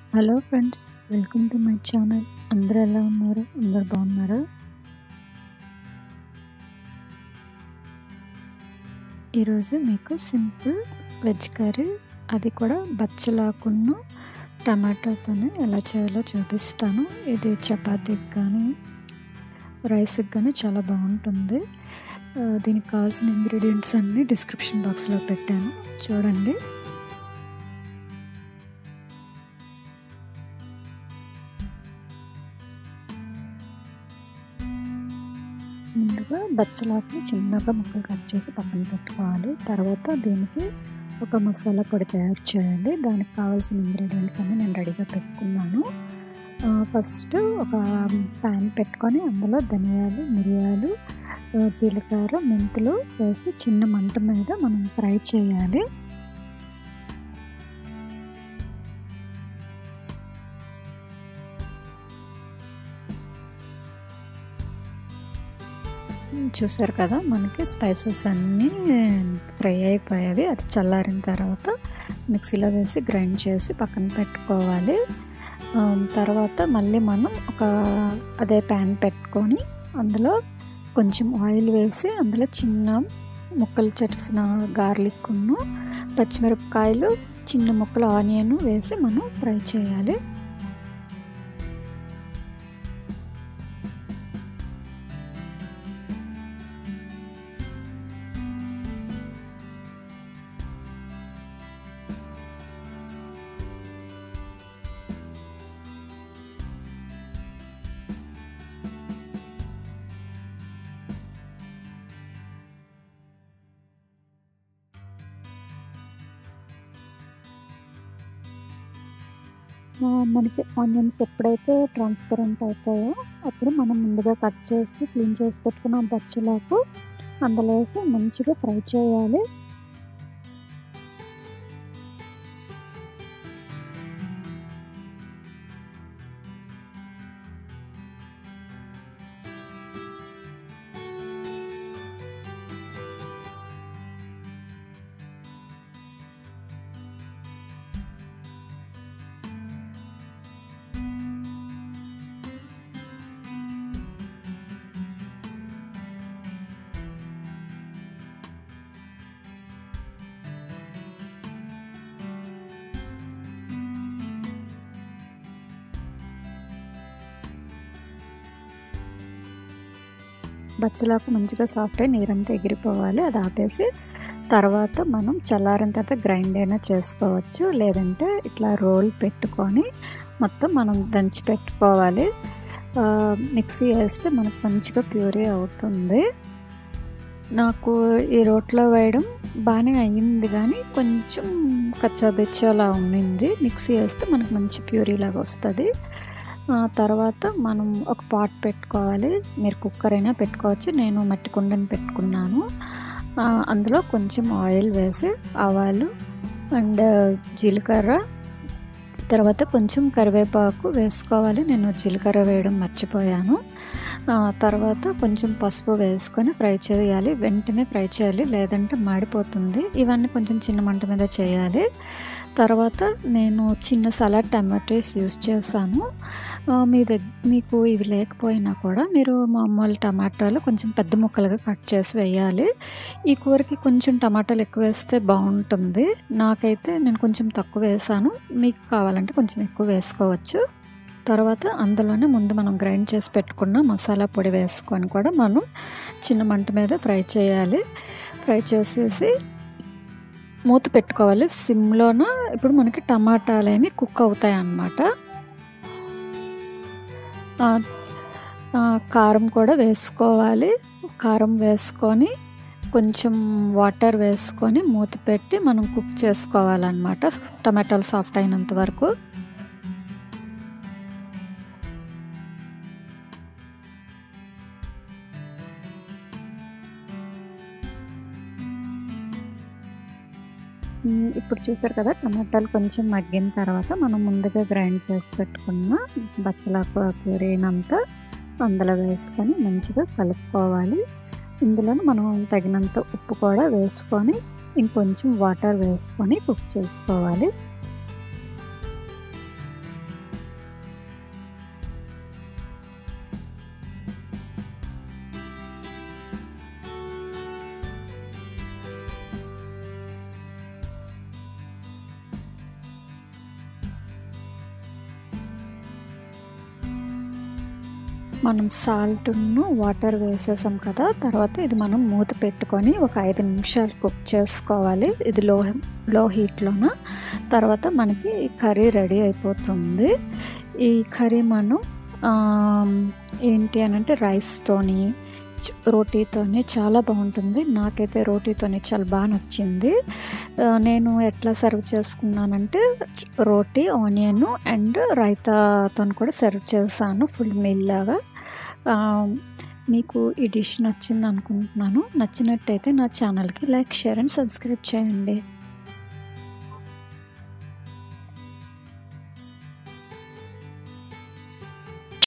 hello friends welcome to my channel అందరూ ఎలా ఉన్నారు అందరు బాగున్నారా ఈరోజు మీకు సింపుల్ వెజ్ కర్రీ అది కూడా బచ్చలాకున్న టమాటోతోనే ఎలా చేయాలో చూపిస్తాను ఇది చపాతీకి కానీ రైస్కి కానీ చాలా బాగుంటుంది ఆ, దీనికి కావాల్సిన ఇంగ్రీడియంట్స్ అన్నీ డిస్క్రిప్షన్ బాక్స్లో పెట్టాను చూడండి ముందుగా బచ్చలాకు చిన్నగా ముక్కలు కట్ చేసి పక్కన పెట్టుకోవాలి తర్వాత దీనికి ఒక మసాలా పొడి తయారు చేయాలి దానికి కావాల్సిన ఇంగ్రీడియంట్స్ అన్ని నేను రెడీగా పెట్టుకున్నాను ఆ, ఫస్ట్ ఒక ప్యాన్ పెట్టుకొని అందులో ధనియాలు మిరియాలు ఆ, జీలకర్ర మెంతులు వేసి చిన్న మంట మీద మనం ఫ్రై చేయాలి చూసారు కదా మనకి స్పైసెస్ అన్నీ ఫ్రై అయిపోయేవి అది చల్లారిన తర్వాత మిక్సీలో వేసి గ్రైండ్ చేసి పక్కన పెట్టుకోవాలి ఆ, తర్వాత మళ్ళీ మనం ఒక అదే ప్యాన్ పెట్టుకొని అందులో కొంచెం ఆయిల్ వేసి అందులో చిన్న ముక్కలు చెట్టిన గార్లిక్ పచ్చిమిరపకాయలు చిన్న ముక్కలు ఆనియన్ వేసి మనం ఫ్రై చేయాలి ఆ, మనకి ఆనియన్స్ ఎప్పుడైతే ట్రాన్స్పరెంట్ అవుతాయో అప్పుడు మనం ముందుగా కట్ చేసి క్లీన్ చేసి పెట్టుకున్న బచ్చలాకు అందులో వేసి మంచిగా ఫ్రై చేయాలి బచ్చలాకు మంచిగా సాఫ్ట్ అయి నీరంతా ఎగిరిపోవాలి అది ఆపేసి తర్వాత మనం చల్లారిన తర్వాత గ్రైండ్ అయినా చేసుకోవచ్చు లేదంటే ఇట్లా రోల్ పెట్టుకొని మొత్తం మనం దంచి పెట్టుకోవాలి ఆ, మిక్సీ వేస్తే మనకు మంచిగా ప్యూరీ అవుతుంది నాకు ఈ రోట్లో వేయడం బాగానే అయ్యింది కానీ కొంచెం కచ్చాబెచ్చాలా ఉండింది మిక్సీ వేస్తే మనకు మంచి ప్యూరీ లాగా వస్తుంది ఆ తర్వాత మనం ఒక పాట్ పెట్టుకోవాలి మీరు కుక్కర్ అయినా పెట్టుకోవచ్చు నేను మట్టి కుండని పెట్టుకున్నాను ఆ, అందులో కొంచెం ఆయిల్ వేసి ఆవాలు అండ్ జీలకర్ర తర్వాత కొంచెం కరివేపాకు వేసుకోవాలి నేను జీలకర్ర వేయడం మర్చిపోయాను ఆ, తర్వాత కొంచెం పసుపు వేసుకొని ఫ్రై చేయాలి వెంటనే ఫ్రై చేయాలి లేదంటే మాడిపోతుంది ఇవన్నీ కొంచెం చిన్న మంట మీద చేయాలి తర్వాత నేను చిన్న సలాడ్ టమాటోస్ యూస్ చేశాను ఆ, మీ దగ్గర మీకు ఇవి లేకపోయినా కూడా మీరు మామూలు టమాటాలు కొంచెం పెద్ద ముక్కలుగా కట్ చేసి వేయాలి ఈ కూరకి కొంచెం టమాటాలు ఎక్కువ వేస్తే బాగుంటుంది నాకైతే నేను కొంచెం తక్కువ వేసాను మీకు కావాలంటే కొంచెం ఎక్కువ వేసుకోవచ్చు తర్వాత అందులోనే ముందు మనం గ్రైండ్ చేసి పెట్టుకున్న మసాలా పొడి వేసుకొని కూడా మనం చిన్న మంట మీద ఫ్రై చేయాలి ఫ్రై చేసేసి మూత పెట్టుకోవాలి సిమ్లోన ఇప్పుడు మనకి టమాటాలు ఏమి కుక్ అవుతాయి అన్నమాట ఆ, ఆ, కారం కూడా వేసుకోవాలి కారం వేసుకొని కొంచెం వాటర్ వేసుకొని మూత పెట్టి మనం కుక్ చేసుకోవాలన్నమాట టమాటాలు సాఫ్ట్ అయినంత వరకు మ్, ఇప్పుడు చూసారు కదా టమాటాలు కొంచెం మగ్గిన తర్వాత మనం ముందుగా గ్రైండ్ చేసి పెట్టుకున్న బచ్చలాకు ప్యూరీనంతా అందులో వేసుకొని మంచిగా కలుపుకోవాలి ఇందులో మనం తగినంత ఉప్పు కూడా వేసుకొని ఇంకొంచెం వాటర్ వేసుకొని కుక్ చేసుకోవాలి మనం సాల్ట్ను వాటర్ వేసేసాం కదా తర్వాత ఇది మనం మూత పెట్టుకొని ఒక ఐదు నిమిషాలు కుక్ చేసుకోవాలి ఇది లో లో హీట్లోన తర్వాత మనకి ఈ కర్రీ రెడీ అయిపోతుంది ఈ కర్రీ మనం ఏంటి అని అంటే రైస్తోని రోటీతోని చాలా బాగుంటుంది నాకైతే రోటీతోని చాలా బాగా నచ్చింది నేను ఎట్లా సర్వ్ చేసుకున్నానంటే రోటీ ఆనియన్ అండ్ రైతాతో కూడా సర్వ్ చేశాను ఫుల్ మీల్ లాగా మీకు ఈ డిష్ నచ్చింది అనుకుంటున్నాను నచ్చినట్టయితే నా ఛానల్కి లైక్ షేర్ అండ్ సబ్స్క్రైబ్ చేయండి